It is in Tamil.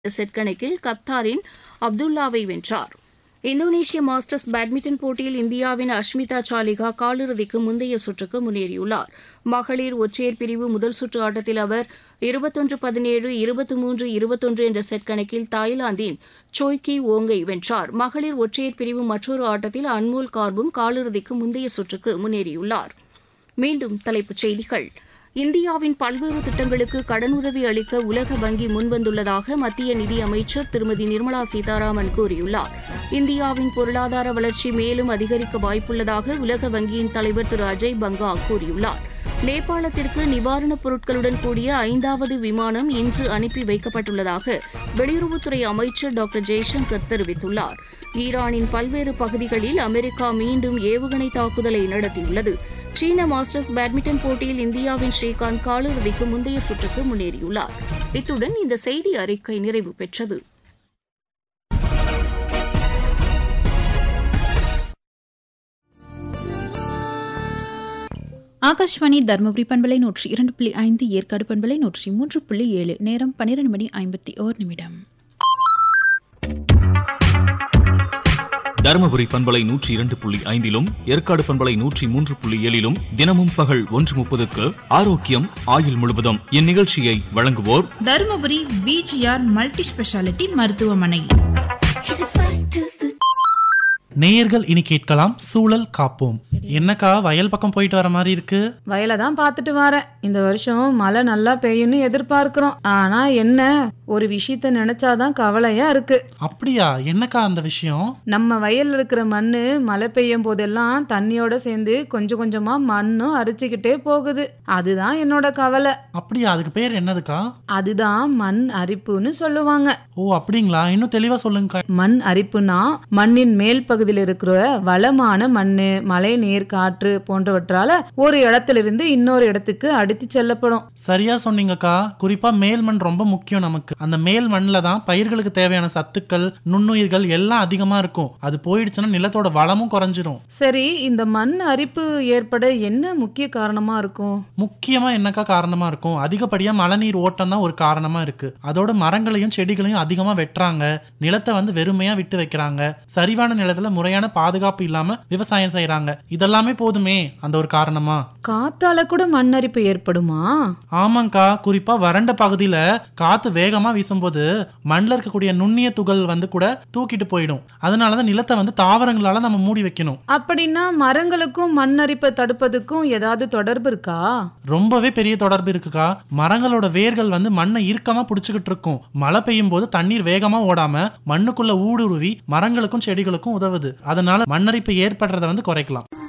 செட் கணக்கில் கப்தாரின் அப்துல்லாவை வென்றார் இந்தோனேஷிய மாஸ்டர்ஸ் பேட்மிண்டன் போட்டியில் இந்தியாவின் அஷ்மிதா சாலிகா காலிறுதிக்கு முந்தைய சுற்றுக்கு முன்னேறியுள்ளார் மகளிர் ஒற்றையர் பிரிவு முதல் சுற்று ஆட்டத்தில் அவர் இருபத்தொன்று பதினேழு இருபத்தி மூன்று இருபத்தொன்று என்ற செட் கணக்கில் தாய்லாந்தின் சோய்கி ஓங்கை வென்றார் மகளிர் ஒற்றையர் பிரிவு மற்றொரு ஆட்டத்தில் அன்மோல் கார்பும் காலிறுதிக்கு முந்தைய சுற்றுக்கு முன்னேறியுள்ளார் மீண்டும் தலைப்புச் செய்திகள் இந்தியாவின் பல்வேறு திட்டங்களுக்கு கடனுதவி அளிக்க உலக வங்கி முன்வந்துள்ளதாக மத்திய நிதியமைச்சர் திருமதி நிர்மலா சீதாராமன் கூறியுள்ளார் இந்தியாவின் பொருளாதார வளர்ச்சி மேலும் அதிகரிக்க வாய்ப்புள்ளதாக உலக வங்கியின் தலைவர் திரு அஜய் பங்கா கூறியுள்ளார் நேபாளத்திற்கு நிவாரணப் பொருட்களுடன் கூடிய ஐந்தாவது விமானம் இன்று அனுப்பி வைக்கப்பட்டுள்ளதாக வெளியுறவுத்துறை அமைச்சர் டாக்டர் ஜெய்சங்கர் தெரிவித்துள்ளார் ஈரானின் பல்வேறு பகுதிகளில் அமெரிக்கா மீண்டும் ஏவுகணை தாக்குதலை நடத்தியுள்ளது சீன மாஸ்டர்ஸ் பேட்மிண்டன் போட்டியில் இந்தியாவின் ஸ்ரீகாந்த் காலிறுதிக்கு முந்தைய சுற்றுக்கு முன்னேறியுள்ளார் இத்துடன் இந்த செய்தி அறிக்கை நிறைவு பெற்றது ஆகாஷ்வாணி தருமபுரி பண்பலை நூற்றி இரண்டு புள்ளி ஐந்து ஏற்காடு பண்பலை நூற்றி மூன்று புள்ளி ஏழு நேரம் பன்னிரண்டு மணி ஐம்பத்தி ஓர் நிமிடம் தருமபுரி பண்பலை நூற்றி இரண்டு புள்ளி ஐந்திலும் ஏற்காடு பண்பலை நூற்றி மூன்று புள்ளி ஏழிலும் தினமும் பகல் ஒன்று முப்பதுக்கு ஆரோக்கியம் ஆயுள் முழுவதும் இந்நிகழ்ச்சியை வழங்குவோர் தருமபுரி பிஜிஆர் மல்டி ஸ்பெஷாலிட்டி மருத்துவமனை நேயர்கள் இனி கேட்கலாம் சூழல் காப்போம் என்னக்கா வயல் பக்கம் போயிட்டு வர மாதிரி இருக்கு வயலை தான் பார்த்துட்டு வரேன் இந்த வருஷம் மழை நல்லா பெய்யும்னு எதிர்பார்க்கிறோம் ஆனா என்ன ஒரு விஷயத்த நினைச்சாதான் கவலையா இருக்கு அப்படியா என்னக்கா அந்த விஷயம் நம்ம வயல்ல இருக்கிற மண்ணு மழை பெய்யும் போதெல்லாம் தண்ணியோட சேர்ந்து கொஞ்சம் கொஞ்சமா மண்ணும் அரிச்சுக்கிட்டே போகுது அதுதான் என்னோட கவலை அப்படியா அதுக்கு பேர் என்னதுக்கா அதுதான் மண் அரிப்புன்னு சொல்லுவாங்க ஓ அப்படிங்களா இன்னும் தெளிவா சொல்லுங்கக்கா மண் அரிப்புனா மண்ணின் மேல் பகுதியில் இருக்கிற வளமான மண்ணு மழை நீர் காற்று போன்றவற்றால ஒரு இடத்திலிருந்து இன்னொரு இடத்துக்கு அடித்து செல்லப்படும் சரியா சொன்னீங்கக்கா குறிப்பா மேல் மண் ரொம்ப முக்கியம் நமக்கு அந்த மேல் மண்ணில் தான் பயிர்களுக்கு தேவையான சத்துக்கள் நுண்ணுயிர்கள் எல்லாம் அதிகமா இருக்கும் அது போயிடுச்சுன்னா நிலத்தோட வளமும் குறைஞ்சிரும் சரி இந்த மண் அரிப்பு ஏற்பட என்ன முக்கிய காரணமா இருக்கும் முக்கியமா என்னக்கா காரணமா இருக்கும் அதிகப்படியா மழைநீர் ஓட்டம் தான் ஒரு காரணமா இருக்கு அதோட மரங்களையும் செடிகளையும் அதிகமா வெட்டுறாங்க நிலத்தை வந்து வெறுமையா விட்டு வைக்கிறாங்க சரிவான நிலத்துல முறையான பாதுகாப்பு இல்லாம விவசாயம் செய்யறாங்க இதெல்லாமே போதுமே அந்த ஒரு காரணமா காத்தால கூட மண் அரிப்பு ஏற்படுமா ஆமாங்கக்கா குறிப்பா வறண்ட பகுதியில காத்து வேகமா வீசும்போது மண்ணில் இருக்கக்கூடிய நுண்ணிய துகள் வந்து கூட தூக்கிட்டு போயிடும் அதனாலதான் நிலத்தை வந்து தாவரங்களால நம்ம மூடி வைக்கணும் அப்படின்னா மரங்களுக்கும் மண் அரிப்பை தடுப்பதுக்கும் ஏதாவது தொடர்பு இருக்கா ரொம்பவே பெரிய தொடர்பு இருக்குக்கா மரங்களோட வேர்கள் வந்து மண்ணை இறுக்கமா புடிச்சுக்கிட்டு இருக்கும் மழை பெய்யும் போது தண்ணீர் வேகமா ஓடாம மண்ணுக்குள்ள ஊடுருவி மரங்களுக்கும் செடிகளுக்கும் உதவுது அதனால மண்ணரிப்பு ஏற்படுறத வந்து குறைக்கலாம்